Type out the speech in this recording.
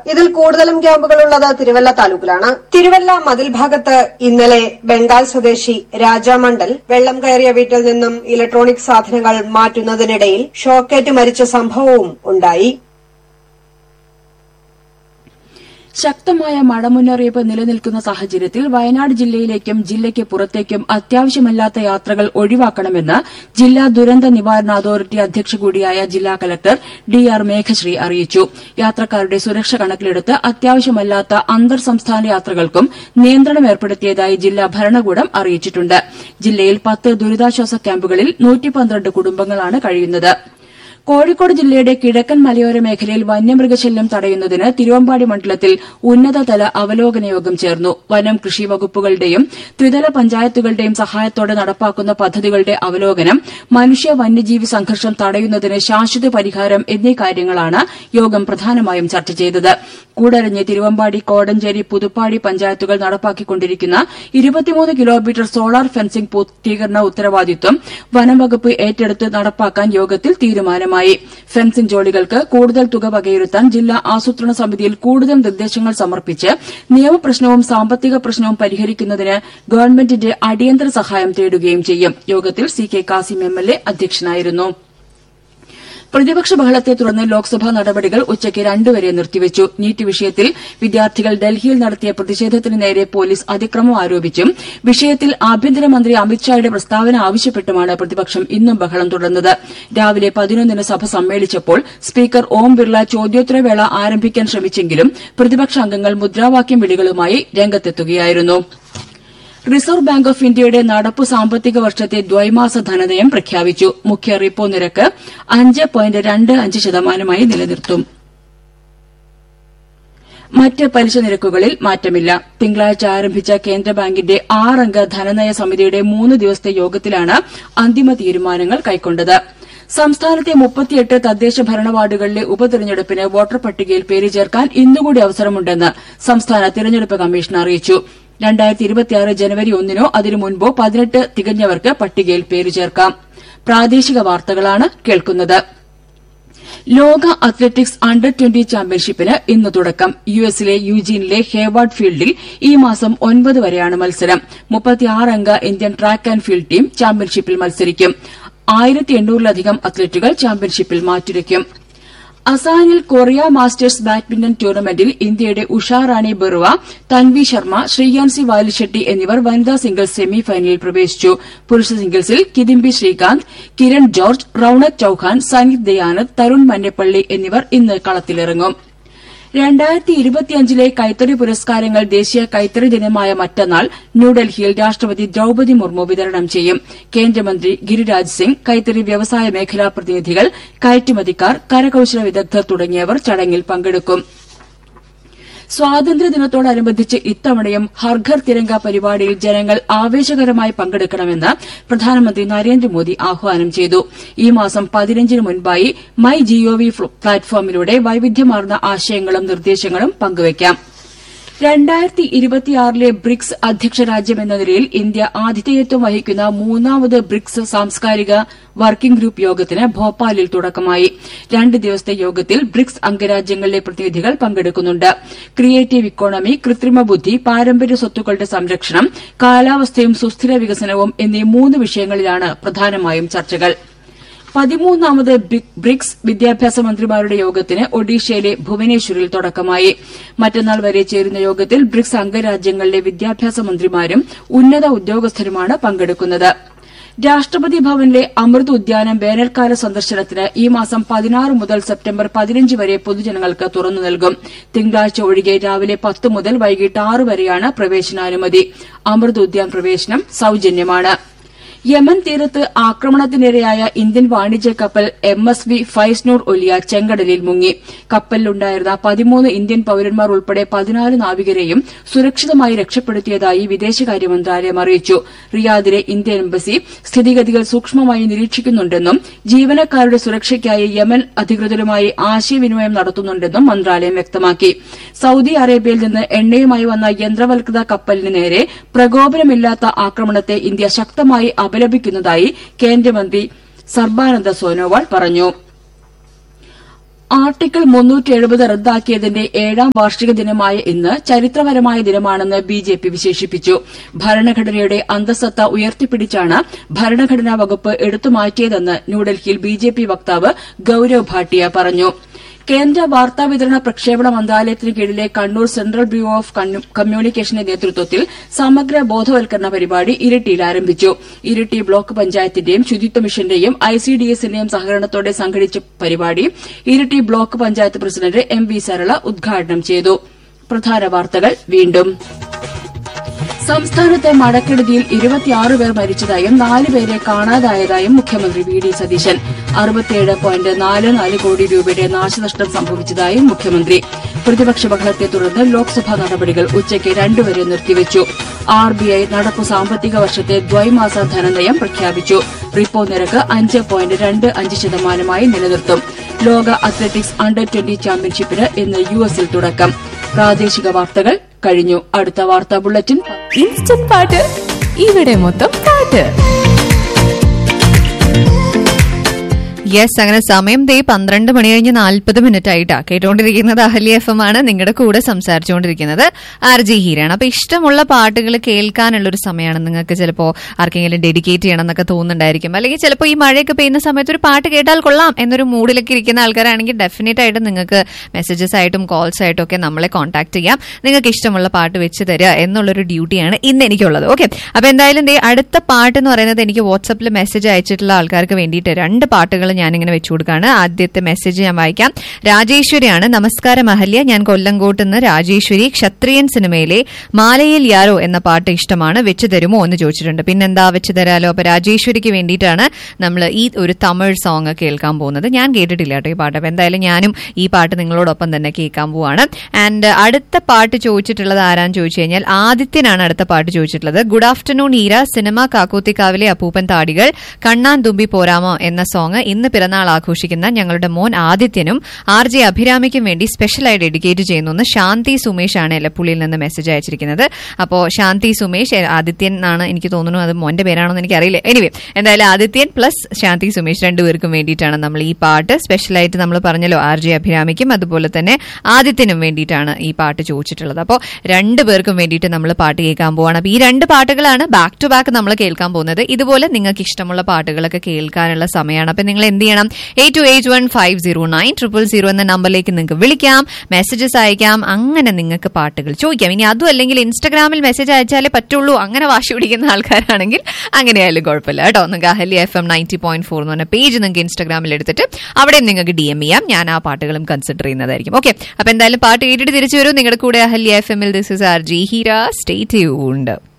ഇതിൽ കൂടുതലും ക്യാമ്പുകളുള്ളത് തിരുവല്ല താലൂക്കിലാണ് തിരുവല്ല മതിൽ ഭാഗത്ത് ഇന്നലെ ബംഗാൾ സ്വദേശി രാജാമണ്ഡൽ വെള്ളം കയറിയ വീട്ടിൽ നിന്നും ഇലക്ട്രോണിക് സാധനങ്ങൾ മാറ്റുന്നതിനിടയിൽ ഷോക്കേറ്റ് മരിച്ച സംഭവവും ഉണ്ടായി ശക്തമായ മഴ മുന്നറിയിപ്പ് നിലനിൽക്കുന്ന സാഹചര്യത്തിൽ വയനാട് ജില്ലയിലേക്കും ജില്ലയ്ക്ക് പുറത്തേക്കും അത്യാവശ്യമല്ലാത്ത യാത്രകൾ ഒഴിവാക്കണമെന്ന് ജില്ലാ ദുരന്ത നിവാരണ അതോറിറ്റി അധ്യക്ഷ കൂടിയായ ജില്ലാ കലക്ടർ ഡി ആർ മേഘശ്രീ അറിയിച്ചു യാത്രക്കാരുടെ സുരക്ഷ കണക്കിലെടുത്ത് അത്യാവശ്യമല്ലാത്ത അന്തർ സംസ്ഥാന യാത്രകൾക്കും നിയന്ത്രണം ഏർപ്പെടുത്തിയതായി ജില്ലാ ഭരണകൂടം അറിയിച്ചിട്ടുണ്ട് ജില്ലയിൽ പത്ത് ദുരിതാശ്വാസ ക്യാമ്പുകളിൽ കുടുംബങ്ങളാണ് കഴിയുന്നത് കോഴിക്കോട് ജില്ലയുടെ കിഴക്കൻ മലയോര മേഖലയിൽ വന്യമൃഗശല്യം തടയുന്നതിന് തിരുവമ്പാടി മണ്ഡലത്തിൽ ഉന്നതതല അവലോകന യോഗം ചേർന്നു വനം കൃഷി വകുപ്പുകളുടെയും ത്രിതല പഞ്ചായത്തുകളുടെയും സഹായത്തോടെ നടപ്പാക്കുന്ന പദ്ധതികളുടെ അവലോകനം മനുഷ്യ വന്യജീവി സംഘർഷം തടയുന്നതിന് ശാശ്വത പരിഹാരം എന്നീ കാര്യങ്ങളാണ് യോഗം പ്രധാനമായും ചർച്ച ചെയ്തത് കൂടരഞ്ഞ് തിരുവമ്പാടി കോടഞ്ചേരി പുതുപ്പാടി പഞ്ചായത്തുകൾ നടപ്പാക്കിക്കൊണ്ടിരിക്കുന്ന ഇരുപത്തിമൂന്ന് കിലോമീറ്റർ സോളാർ ഫെൻസിംഗ് പൂർത്തീകരണ ഉത്തരവാദിത്വം വനംവകുപ്പ് ഏറ്റെടുത്ത് നടപ്പാക്കാൻ യോഗത്തിൽ തീരുമാനമായി ഫെൻസിംഗ് ജോലികൾക്ക് കൂടുതൽ തുക വകയിരുത്താൻ ജില്ലാ ആസൂത്രണ സമിതിയിൽ കൂടുതൽ നിർദ്ദേശങ്ങൾ സമർപ്പിച്ച് നിയമപ്രശ്നവും സാമ്പത്തിക പ്രശ്നവും പരിഹരിക്കുന്നതിന് ഗവൺമെന്റിന്റെ അടിയന്തര സഹായം തേടുകയും ചെയ്യും യോഗത്തിൽ C K Kasim M L A അധ്യക്ഷനായിരുന്നു പ്രതിപക്ഷ ബഹളത്തെ തുടർന്ന് ലോക്സഭാ നടപടികൾ ഉച്ചയ്ക്ക് രണ്ടുവരെ നിർത്തിവച്ചു നീറ്റ് വിഷയത്തിൽ വിദ്യാർത്ഥികൾ ഡൽഹിയിൽ നടത്തിയ പ്രതിഷേധത്തിന് നേരെ പോലീസ് അതിക്രമം ആരോപിച്ചും വിഷയത്തിൽ ആഭ്യന്തരമന്ത്രി അമിത്ഷായുടെ പ്രസ്താവന ആവശ്യപ്പെട്ടുമാണ് പ്രതിപക്ഷം ഇന്നും ബഹളം തുടർന്നത് രാവിലെ പതിനൊന്നിന് സഭ സമ്മേളിച്ചപ്പോൾ സ്പീക്കർ ഓം ബിർള ചോദ്യോത്തരവേള ആരംഭിക്കാൻ ശ്രമിച്ചെങ്കിലും പ്രതിപക്ഷ അംഗങ്ങൾ മുദ്രാവാക്യം വിളികളുമായി രംഗത്തെത്തുകയായിരുന്നു റിസർവ് ബാങ്ക് ഓഫ് ഇന്ത്യയുടെ നടപ്പു സാമ്പത്തിക വർഷത്തെ ദ്വൈമാസ ധനനയം പ്രഖ്യാപിച്ചു മുഖ്യ റിപ്പോ നിരക്ക് അഞ്ച് പോയിന്റ് രണ്ട് അഞ്ച് ശതമാനമായി നിലനിർത്തും മറ്റ് പലിശ നിരക്കുകളിൽ മാറ്റമില്ല തിങ്കളാഴ്ച ആരംഭിച്ച കേന്ദ്ര ബാങ്കിന്റെ ആറംഗ ധനനയ സമിതിയുടെ മൂന്ന് ദിവസത്തെ യോഗത്തിലാണ് അന്തിമ തീരുമാനങ്ങൾ കൈക്കൊണ്ടത് സംസ്ഥാനത്തെ മുപ്പത്തിയെട്ട് തദ്ദേശ ഭരണ വാർഡുകളിലെ ഉപതെരഞ്ഞെടുപ്പിന് വോട്ടർ പട്ടികയിൽ പേര് ചേർക്കാൻ ഇന്നുകൂടി അവസരമുണ്ടെന്ന് സംസ്ഥാന തിരഞ്ഞെടുപ്പ് കമ്മീഷൻ അറിയിച്ചു ജനുവരി ഒന്നിനോ അതിനു മുൻപോ പതിനെട്ട് തികഞ്ഞവർക്ക് പട്ടികയിൽ പേര് ചേർക്കാം പ്രാദേശിക വാർത്തകളാണ് കേൾക്കുന്നത് ലോക അത്ലറ്റിക്സ് അണ്ടർ ട്വന്റി ചാമ്പ്യൻഷിപ്പിന് ഇന്ന് തുടക്കം യുഎസിലെ യൂജീനിലെ ഹേവാർഡ് ഫീൽഡിൽ ഈ മാസം ഒൻപത് വരെയാണ് മത്സരം മുപ്പത്തിയാറംഗ Indian track and field team ചാമ്പ്യൻഷിപ്പിൽ മത്സരിക്കും ആയിരത്തി എണ്ണൂറിലധികം അത്ലറ്റുകൾ ചാമ്പ്യൻഷിപ്പിൽ മാറ്റുരയ്ക്കും അസാനിൽ കൊറിയ മാസ്റ്റേഴ്സ് ബാഡ്മിന്റൺ ടൂർണമെന്റിൽ ഇന്ത്യയുടെ ഉഷാ റാണി ബറുവ തൻവി ശർമ്മ ശ്രീയാൻസി വാലിഷെട്ടി എന്നിവർ വനിതാ സിംഗിൾസ് സെമി ഫൈനലിൽ പ്രവേശിച്ചു പുരുഷ സിംഗിൾസിൽ കിദിംബി ശ്രീകാന്ത് കിരൺ ജോർജ് റൌണക് ചൌഹാൻ സനിത് ദയാനന്ദ് തരുൺ മന്നപ്പള്ളി എന്നിവർ ഇന്ന് കളത്തിലിറങ്ങും രണ്ടായിരത്തി ഇരുപത്തിയഞ്ചിലെ കൈത്തറി പുരസ്കാരങ്ങൾ ദേശീയ കൈത്തറി ദിനമായ മറ്റന്നാൾ ന്യൂഡൽഹിയിൽ രാഷ്ട്രപതി ദ്രൌപതി മുർമു വിതരണം ചെയ്യും കേന്ദ്രമന്ത്രി ഗിരിരാജ് സിംഗ് കൈത്തറി വ്യവസായ മേഖലാ പ്രതിനിധികൾ കയറ്റുമതിക്കാർ കരകൌശല വിദഗ്ധർ തുടങ്ങിയവർ ചടങ്ങിൽ പങ്കെടുക്കും സ്വാതന്ത്ര്യദിനത്തോടനുബന്ധിച്ച് ഇത്തവണയും ഹർഘർ തിരങ്ക പരിപാടിയിൽ ജനങ്ങൾ ആവേശകരമായി പങ്കെടുക്കണമെന്ന് പ്രധാനമന്ത്രി നരേന്ദ്രമോദി ആഹ്വാനം ചെയ്തു ഈ മാസം പതിനഞ്ചിന് മുൻപായി മൈ ജിഒവി പ്ലാറ്റ്ഫോമിലൂടെ വൈവിധ്യമാർന്ന ആശയങ്ങളും നിർദ്ദേശങ്ങളും പങ്കുവയ്ക്കാം രണ്ടായിരത്തി ഇരുപത്തിയാറിലെ ബ്രിക്സ് അധ്യക്ഷ രാജ്യമെന്ന നിലയിൽ ഇന്ത്യ ആതിഥേയത്വം വഹിക്കുന്ന മൂന്നാമത് ബ്രിക്സ് സാംസ്കാരിക വർക്കിംഗ് ഗ്രൂപ്പ് യോഗത്തിന് ഭോപ്പാലിൽ തുടക്കമായി രണ്ട് ദിവസത്തെ യോഗത്തിൽ ബ്രിക്സ് അംഗരാജ്യങ്ങളിലെ പ്രതിനിധികൾ പങ്കെടുക്കുന്നുണ്ട് ക്രിയേറ്റീവ് ഇക്കോണമി കൃത്രിമ ബുദ്ധി പാരമ്പര്യ സ്വത്തുക്കളുടെ സംരക്ഷണം കാലാവസ്ഥയും സുസ്ഥിര വികസനവും എന്നീ മൂന്ന് വിഷയങ്ങളിലാണ് പ്രധാനമായും ചർച്ചകൾ പതിമൂന്നാമത് ബ്രിക്സ് വിദ്യാഭ്യാസ മന്ത്രിമാരുടെ യോഗത്തിന് ഒഡീഷയിലെ ഭുവനേശ്വറിൽ തുടക്കമായി മറ്റന്നാൾ വരെ ചേരുന്ന യോഗത്തിൽ ബ്രിക്സ് അംഗരാജ്യങ്ങളിലെ വിദ്യാഭ്യാസ മന്ത്രിമാരും ഉന്നത ഉദ്യോഗസ്ഥരുമാണ് പങ്കെടുക്കുന്നത് രാഷ്ട്രപതി ഭവനിലെ അമൃത് ഉദ്യാനം വേനൽക്കാല സന്ദർശനത്തിന് ഈ മാസം പതിനാറ് മുതൽ സെപ്റ്റംബർ പതിനഞ്ച് വരെ പൊതുജനങ്ങൾക്ക് തുറന്നു നൽകും തിങ്കളാഴ്ച ഒഴികെ രാവിലെ പത്ത് മുതൽ വൈകിട്ട് ആറ് വരെയാണ് പ്രവേശനാനുമതി അമൃത് ഉദ്യാൻ പ്രവേശനം സൌജന്യമാണ് യമൻ തീരത്ത് ആക്രമണത്തിനിരയായ ഇന്ത്യൻ വാണിജ്യ കപ്പൽ എം എസ് വി ഫൈസ്നൂർ ഒലിയ ചെങ്കടലിൽ മുങ്ങി കപ്പലിലുണ്ടായിരുന്ന പതിമൂന്ന് ഇന്ത്യൻ പൌരന്മാർ ഉൾപ്പെടെ പതിനാല് നാവികരെയും സുരക്ഷിതമായി രക്ഷപ്പെടുത്തിയതായി വിദേശകാര്യ മന്ത്രാലയം അറിയിച്ചു റിയാദിലെ ഇന്ത്യൻ എംബസി സ്ഥിതിഗതികൾ സൂക്ഷ്മമായി നിരീക്ഷിക്കുന്നുണ്ടെന്നും ജീവനക്കാരുടെ സുരക്ഷയ്ക്കായി യമൻ അധികൃതരുമായി ആശയവിനിമയം നടത്തുന്നുണ്ടെന്നും മന്ത്രാലയം വ്യക്തമാക്കി സൌദി അറേബ്യയിൽ നിന്ന് എണ്ണയുമായി വന്ന യന്ത്രവൽകൃത കപ്പലിന് നേരെ പ്രകോപനമില്ലാത്ത ആക്രമണത്തെ ഇന്ത്യ ശക്തമായി അപലപിക്കുന്നതായി കേന്ദ്രമന്ത്രി സർബാനന്ദ സോനോവാൾ പറഞ്ഞു ആർട്ടിക്കിൾ മുന്നൂറ്റി എഴുപത് റദ്ദാക്കിയതിന്റെ ഏഴാം വാർഷിക ദിനമായ ഇന്ന് ചരിത്രപരമായ ദിനമാണെന്ന് ബി ജെ പി വിശേഷിപ്പിച്ചു ഭരണഘടനയുടെ അന്തസത്ത ഉയർത്തിപ്പിടിച്ചാണ് ഭരണഘടനാ വകുപ്പ് എടുത്തുമാറ്റിയതെന്ന് ന്യൂഡൽഹിയിൽ ബി ജെ പി വക്താവ് ഗൌരവ് ഭാട്ടിയ പറഞ്ഞു കേന്ദ്ര വാർത്താവിതരണ പ്രക്ഷേപണ മന്ത്രാലയത്തിന് കീഴിലെ കണ്ണൂർ സെൻട്രൽ ബ്യൂറോ ഓഫ് കമ്മ്യൂ- കമ്മ്യൂണിക്കേഷന്റെ നേതൃത്വത്തിൽ സമഗ്ര ബോധവൽക്കരണ പരിപാടി ഇരിട്ടിയിൽ ആരംഭിച്ചു ഇരിട്ടി ബ്ലോക്ക് പഞ്ചായത്തിന്റെയും ശുചിത്വ മിഷന്റെയും ഐസിഡിഎസിന്റെയും സഹകരണത്തോടെ സംഘടിച്ച പരിപാടി Iritty block panchayat president M V Sarala ഉദ്ഘാടനം ചെയ്തു പ്രധാന വാർത്തകൾ വീണ്ടും സംസ്ഥാനത്തെ മഴക്കെടുതിയിൽ ഇരുപത്തിയാറ് പേർ മരിച്ചതായും നാല് പേരെ കാണാതായതായും മുഖ്യമന്ത്രി വി ഡി സതീശൻ അറുപത്തിയേഴ് പോയിന്റ് നാല് നാല് കോടി രൂപയുടെ നാശനഷ്ടം സംഭവിച്ചതായും മുഖ്യമന്ത്രി പ്രതിപക്ഷ ബഹളത്തെ തുടർന്ന് ലോക്സഭാ നടപടികൾ ഉച്ചയ്ക്ക് രണ്ടുവരെ നിർത്തിവച്ചു ആർ ബി ഐ നടപ്പു സാമ്പത്തിക വർഷത്തെ ദ്വൈമാസ ധനനയം പ്രഖ്യാപിച്ചു റിപ്പോ നിരക്ക് അഞ്ച് പോയിന്റ് രണ്ട് അഞ്ച് ശതമാനമായി നിലനിർത്തും ലോക അത്ലറ്റിക്സ് അണ്ടർ ട്വന്റി ചാമ്പ്യൻഷിപ്പിന് ഇന്ന് യു എസിൽ തുടക്കം പ്രാദേശിക വാർത്തകൾ കഴിഞ്ഞു അടുത്ത വാർത്താ ബുള്ളറ്റിൻ ഇൻസ്റ്റന്റ് പാട്ട് ഇവിടെ മൊത്തം പാട്ട് യെസ് അങ്ങനെ സമയം ദേ പന്ത്രണ്ട് മണി കഴിഞ്ഞ് നാൽപ്പത് മിനിറ്റ് ആയിട്ടാ കേട്ടുകൊണ്ടിരിക്കുന്നത് അഹല്യ എഫ് എം ആണ് നിങ്ങളുടെ കൂടെ സംസാരിച്ചുകൊണ്ടിരിക്കുന്നത് ആർ ജി ഹീരാണ് അപ്പൊ ഇഷ്ടമുള്ള പാട്ടുകൾ കേൾക്കാനുള്ള ഒരു സമയമാണ് നിങ്ങൾക്ക് ചിലപ്പോൾ ആർക്കെങ്കിലും ഡെഡിക്കേറ്റ് ചെയ്യണം എന്നൊക്കെ തോന്നുന്നുണ്ടായിരിക്കും അല്ലെങ്കിൽ ചിലപ്പോൾ ഈ മഴയൊക്കെ പെയ്യുന്ന സമയത്ത് ഒരു പാട്ട് കേട്ടാൽ കൊള്ളാം എന്നൊരു മൂഡിലൊക്കെ ഇരിക്കുന്ന ആൾക്കാരാണെങ്കിൽ ഡെഫിനറ്റ് ആയിട്ട് നിങ്ങൾക്ക് മെസ്സേജസ് ആയിട്ടും കോൾസ് ആയിട്ടും ഒക്കെ നമ്മളെ കോൺടാക്ട് ചെയ്യാം നിങ്ങൾക്ക് ഇഷ്ടമുള്ള പാട്ട് വെച്ച് തരിക എന്നുള്ളൊരു ഡ്യൂട്ടിയാണ് ഇന്ന് എനിക്കുള്ളത് ഓക്കെ അപ്പൊ എന്തായാലും ദേ അടുത്ത പാട്ട് എന്ന് പറയുന്നത് എനിക്ക് വാട്സപ്പിൽ മെസ്സേജ് അയച്ചിട്ടുള്ള ആൾക്കാർക്ക് വേണ്ടിയിട്ട് രണ്ട് പാട്ടുകൾ ഞാനിങ്ങനെ വെച്ചു കൊടുക്കുകയാണ് ആദ്യത്തെ മെസ്സേജ് ഞാൻ വായിക്കാം രാജേശ്വരിയാണ് നമസ്കാരം അഹല്യ ഞാൻ കൊല്ലങ്കോട്ട് നിന്ന് രാജേശ്വരി ക്ഷത്രിയൻ സിനിമയിലെ മാലയിൽ യാരോ എന്ന പാട്ട് ഇഷ്ടമാണ് വെച്ച് തരുമോ എന്ന് ചോദിച്ചിട്ടുണ്ട് പിന്നെന്താ വെച്ച് തരാലോ അപ്പൊ രാജേശ്വരിക്ക് വേണ്ടിയിട്ടാണ് നമ്മൾ ഈ ഒരു തമിഴ് സോങ് കേൾക്കാൻ പോകുന്നത് ഞാൻ കേട്ടിട്ടില്ല കേട്ടോ ഈ പാട്ട് അപ്പൊ എന്തായാലും ഞാനും ഈ പാട്ട് നിങ്ങളോടൊപ്പം തന്നെ കേൾക്കാൻ പോവാണ് ആൻഡ് അടുത്ത പാട്ട് ചോദിച്ചിട്ടുള്ളത് ആരാന്ന് ചോദിച്ചു കഴിഞ്ഞാൽ ആദിത്യനാണ് അടുത്ത പാട്ട് ചോദിച്ചിട്ടുള്ളത് ഗുഡ് ആഫ്റ്റർനൂൺ ഈര സിനിമ കാക്കൂത്തിക്കാവിലെ അപ്പൂപ്പൻ താടികൾ കണ്ണാൻ തുമ്പി പോരാമോ എന്ന സോങ് ഇന്ന് പിറന്നാൾ ആഘോഷിക്കുന്ന ഞങ്ങളുടെ മോൻ ആദിത്യനും ആർ ജെ അഭിരാമിക്കും വേണ്ടി സ്പെഷ്യലായി ഡെഡിക്കേറ്റ് ചെയ്യുന്നു എന്ന് ശാന്തി സുമേഷ് ആണ് എലപ്പുള്ളിയിൽ നിന്ന് മെസ്സേജ് അയച്ചിരിക്കുന്നത് അപ്പോൾ ശാന്തി സുമേഷ് എ- ആദിത്യൻ എന്നാണ് എനിക്ക് തോന്നുന്നു അത് മോന്റെ പേരാണോ എന്ന് എനിക്കറിയില്ല എനിവേ എന്തായാലും ആദിത്യൻ പ്ലസ് ശാന്തി സുമേഷ് രണ്ടുപേർക്കും വേണ്ടിയിട്ടാണ് നമ്മൾ ഈ പാട്ട് സ്പെഷ്യലായിട്ട് നമ്മൾ പറഞ്ഞല്ലോ ആർ ജെ അഭിരാമിക്കും അതുപോലെ തന്നെ ആദിത്യനും വേണ്ടിയിട്ടാണ് ഈ പാട്ട് ചോദിച്ചിട്ടുള്ളത് അപ്പോൾ രണ്ടുപേർക്കും വേണ്ടിയിട്ട് നമ്മൾ പാട്ട് കേൾക്കാൻ പോവാണ് അപ്പോൾ ഈ രണ്ട് പാട്ടുകളാണ് ബാക്ക് ടു ബാക്ക് നമ്മൾ കേൾക്കാൻ പോകുന്നത് ഇതുപോലെ നിങ്ങൾക്ക് ഇഷ്ടമുള്ള പാട്ടുകളൊക്കെ കേൾക്കാനുള്ള സമയമാണ് അപ്പം നിങ്ങൾ എന്ത് ചെയ്യണം eight two eight one five zero nine triple zero എന്ന നമ്പറിലേക്ക് നിങ്ങൾക്ക് വിളിക്കാം മെസ്സേജസ് അയക്കാം അങ്ങനെ നിങ്ങൾക്ക് പാട്ടുകൾ ചോദിക്കാം ഇനി അതും അല്ലെങ്കിൽ ഇൻസ്റ്റാഗ്രാമിൽ മെസ്സേജ് അയച്ചാലേ പറ്റുള്ളൂ അങ്ങനെ വാശി പിടിക്കുന്ന ആൾക്കാരാണെങ്കിൽ അങ്ങനെയായാലും കുഴപ്പമില്ല കേട്ടോ നിങ്ങൾക്ക് Ahalya F M ninety point four എന്ന് പറഞ്ഞ പേജ് നിങ്ങൾക്ക് ഇൻസ്റ്റാഗ്രാമിൽ എടുത്തിട്ട് അവിടെ നിങ്ങൾക്ക് ഡി എം ചെയ്യാം ഞാൻ ആ പാട്ടുകളും കൺസിഡർ ചെയ്യുന്നതായിരിക്കും ഓക്കെ അപ്പൊ എന്തായാലും പാട്ട് കേട്ടിട്ട് തിരിച്ചു വരും നിങ്ങളുടെ കൂടെ അഹല്യ എഫ് എമ്മിൽ this is R G Heera stay tuned